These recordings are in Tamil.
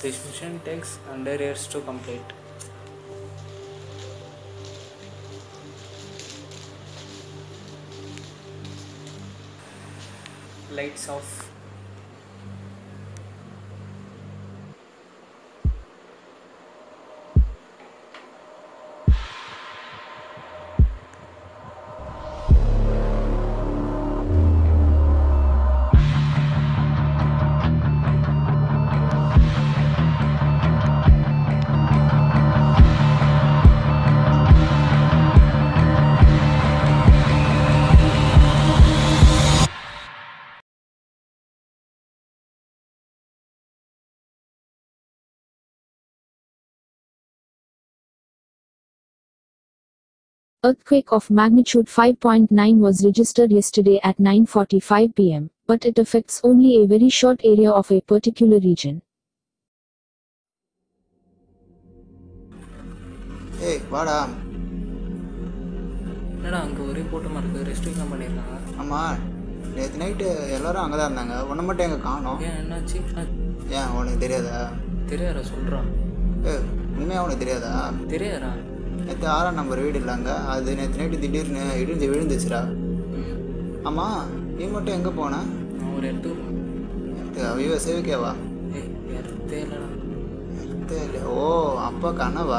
This mission takes 100 years to complete. Lights off. Earthquake of magnitude 5.9 was registered yesterday at 9:45 pm, but it affects only a very short area of a particular region. ஏய் வாடா என்னடா அங்கே ஒரே கூட்டமாக இருக்குது ரெஸ்ட்ரிக்ட்லாம் பண்ணியிருக்காங்க ஆமாம் நேற்று நைட்டு எல்லாரும் அங்கே தான் இருந்தாங்க உன்னை மட்டும் எங்கே காணோம் ஏன் என்னாச்சு நான் ஏன் உனக்கு தெரியாதா தெரியாரா சொல்கிறான் ஏ உண்மையாக உனக்கு தெரியாதா தெரியாரா நேற்று ஆறாம் நம்பர் வீடு இல்லைங்க அது நேற்று நைட்டு திடீர்னு இடிஞ்சு விழுந்துச்சுடா ஆமாம் நீ மட்டும் எங்கே போன நான் ஒரு இடத்துக்கு நேற்று அவையோ சேவிக்கேவா ஏய் இடத்தே இல்லைடா தெரியல ஓ அப்பா கனவா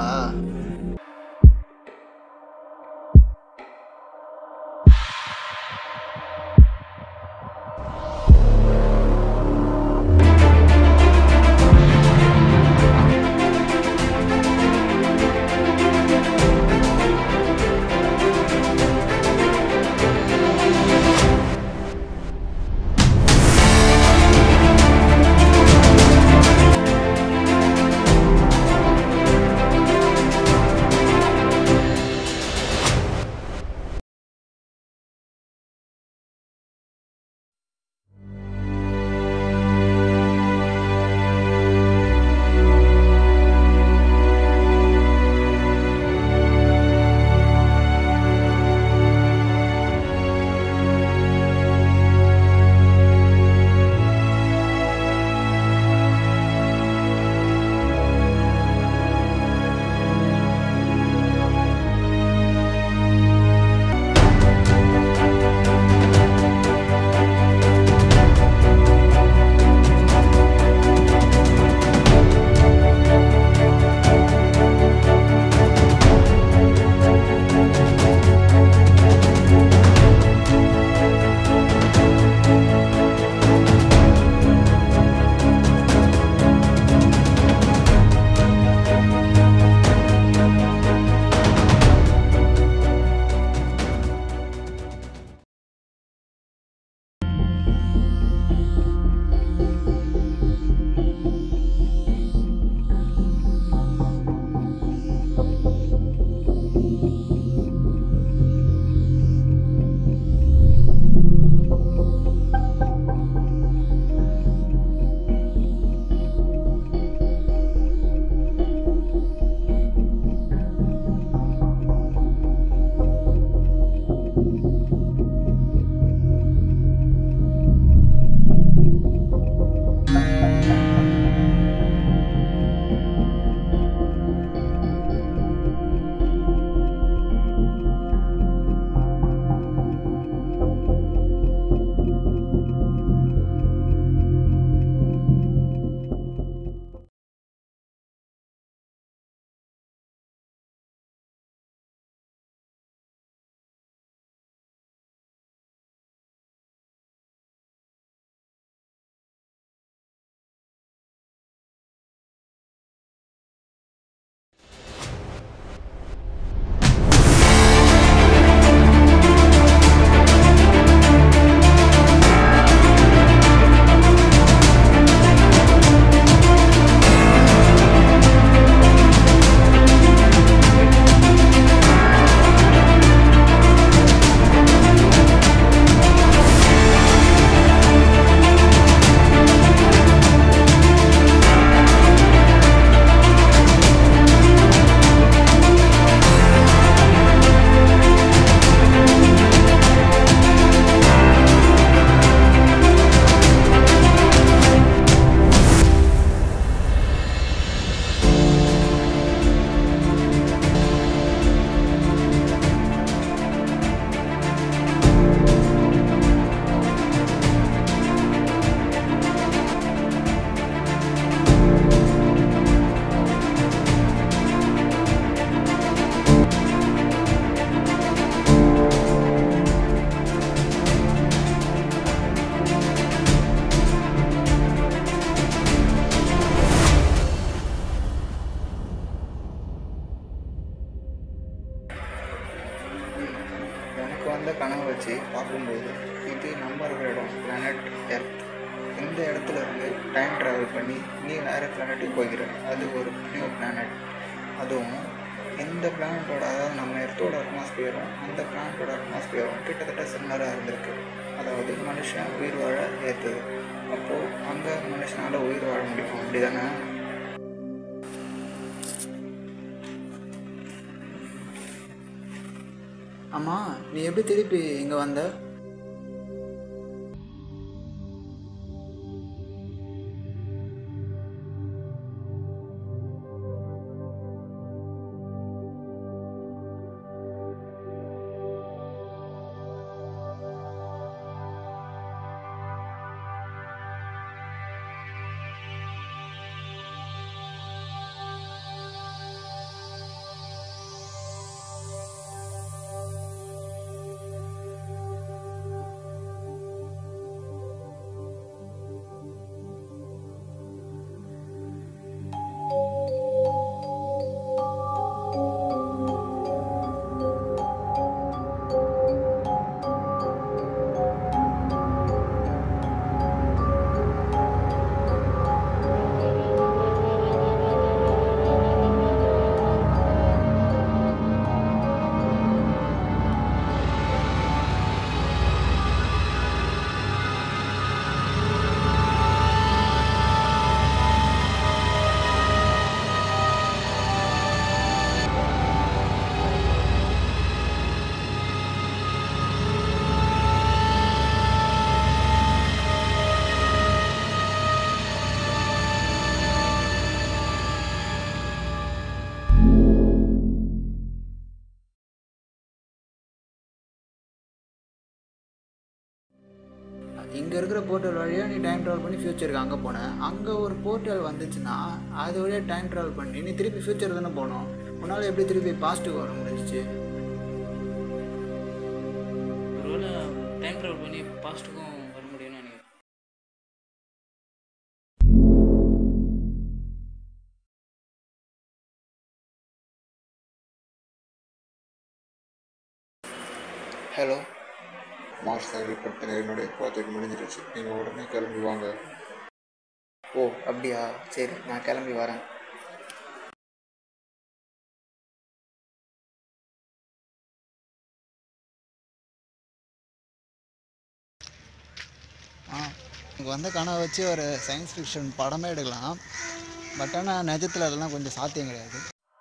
வந்த கனவு வச்சு பார்க்கும்போது இது நம்ம இருக்கிற இடம் பிளானட் எர்த் இந்த இடத்துல இருந்து டைம் ட்ராவல் பண்ணி நீ வேறு பிளானட்டுக்கு போய்க்கிற அது ஒரு நியூ பிளானட் அதுவும் இந்த பிளானட்டோட அதாவது நம்ம எர்த்தோட அட்மாஸ்பியரும் அந்த பிளானட்டோட அட்மாஸ்பியரும் கிட்டத்தட்ட சிமிலராக இருந்திருக்கு அதாவது மனுஷன் உயிர் வாழ ஏற்றுது அப்போது அங்கே மனுஷனால் உயிர் வாழ முடியும் அப்படி தானே ஆமாம் நீ எப்படி திருப்பி இங்கே வந்த இங்கே இருக்கிற போர்ட்டல் வழியாக நீ டைம் ட்ராவல் பண்ணி ஃப்யூச்சருக்கு அங்கே போன அங்கே ஒரு போர்ட்டல் வந்துச்சுன்னா அது வழியாக டைம் ட்ராவல் பண்ணி நீ திருப்பி ஃப்யூச்சர் தானே போகணும் உன்னால் எப்படி திருப்பி பாசிட்டிவ் வர முடிஞ்சிச்சு ஒருவேளை டைம் ட்ராவல் பண்ணி பாஸ்ட்டுக்கும் வர முடியும்னு நினைக்கிறேன் ஹலோ மார்ச் செயல்படுத்தின என்னுடைய ப்ராஜெக்ட் முடிஞ்சிருச்சு நீங்கள் உடனே கிளம்பி வாங்க ஓ அப்படியா சரி நான் கிளம்பி வரேன் ஆ இங்கே வந்த கனவை வச்சு ஒரு சயின்ஸ் ஃபிக்ஷன் படமே எடுக்கலாம் பட் ஆனால் நிஜத்தில் அதெல்லாம் கொஞ்சம் சாத்தியம் கிடையாது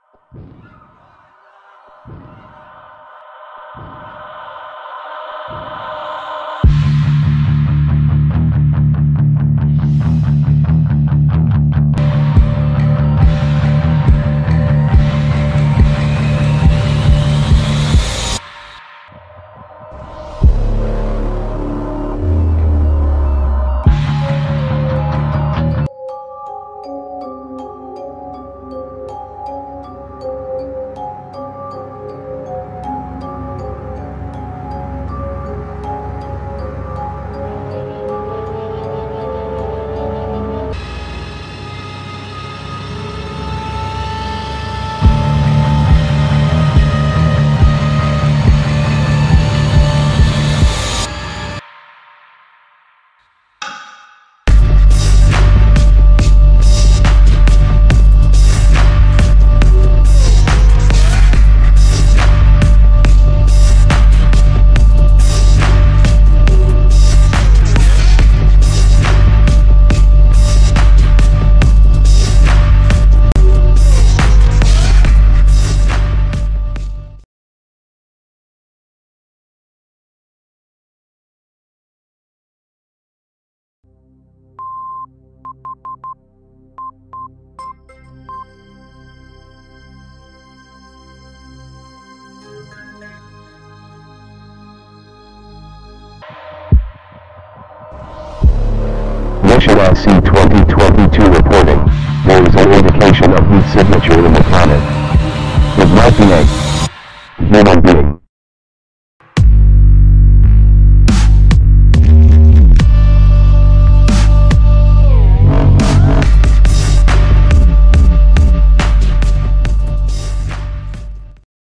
Mission IC 2022 reporting. There is an indication of heat signature in the planet. It might be a human